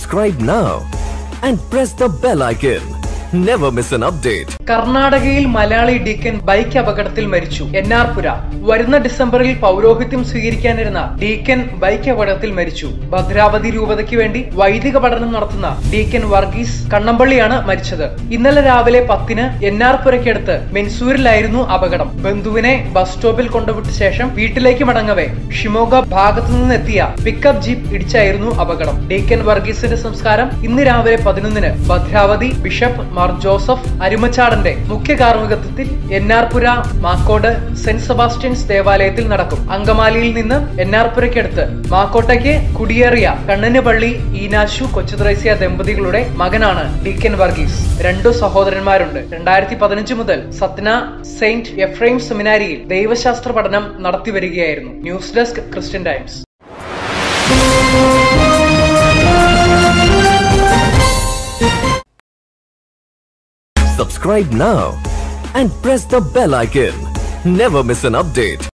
Subscribe now and press the bell icon. Never miss an update. കർണാടകയിൽ Malayali deacon bike അപകടത്തിൽ മരിച്ചു എന്നാർപുര വരുന്ന ഡിസംബറിൽ പൗരോഹിത്യം സ്വീകരിക്കാനിരുന്ന ഡീക്കൻ ബൈക്ക് അപകടത്തിൽ മരിച്ചു ഭദ്രാവതി രൂപതയ്ക്ക് വേണ്ടി വൈദിക പഠനം നടത്തുന്ന ഡീക്കൻ വർഗീസ് കണ്ണമ്പള്ളിയാണ് മരിച്ചത് ഇന്നലെ രാവിലെ പത്തിന് എന്നാർപുരയ്ക്കടുത്ത് മെൻസൂരിലായിരുന്നു അപകടം ബന്ധുവിനെ ബസ് സ്റ്റോപ്പിൽ കൊണ്ടുവിട്ട ശേഷം വീട്ടിലേക്ക് മടങ്ങവേ ഷിമോഗ ഭാഗത്തു നിന്നെത്തിയ പിക്കപ്പ് ജീപ്പ് ഇടിച്ചായിരുന്നു അപകടം ഡീക്കൻ വർഗീസിന്റെ സംസ്കാരം ഇന്ന് രാവിലെ പതിനൊന്നിന് ഭദ്രാവതി ബിഷപ്പ് മാർ ജോസഫ് അരുമച്ചാടന്റെ മുഖ്യ കാർമ്മികത്വത്തിൽ എന്നാർപുര മാക്കോട് സെന്റ് സെബാസ്റ്റ്യൻസ് ദേവാലയത്തിൽ നടക്കും അങ്കമാലിയിൽ നിന്ന് എന്നാർപുരയ്ക്കടുത്ത് മാക്കോട്ടയ്ക്ക് കുടിയേറിയ കണ്ണന് പള്ളി ഈനാശു കൊച്ചുത്രേസ്യ ദമ്പതികളുടെ മകനാണ് ഡീക്കൻ വർഗീസ് രണ്ടു സഹോദരന്മാരുണ്ട് രണ്ടായിരത്തി പതിനഞ്ച് മുതൽ സത്ന സെയിന്റ് എഫ്രൈം സെമിനാരിയിൽ ദൈവശാസ്ത്ര പഠനം നടത്തി വരികയായിരുന്നു news desk Christian Times Subscribe now and press the bell icon. Never miss an update.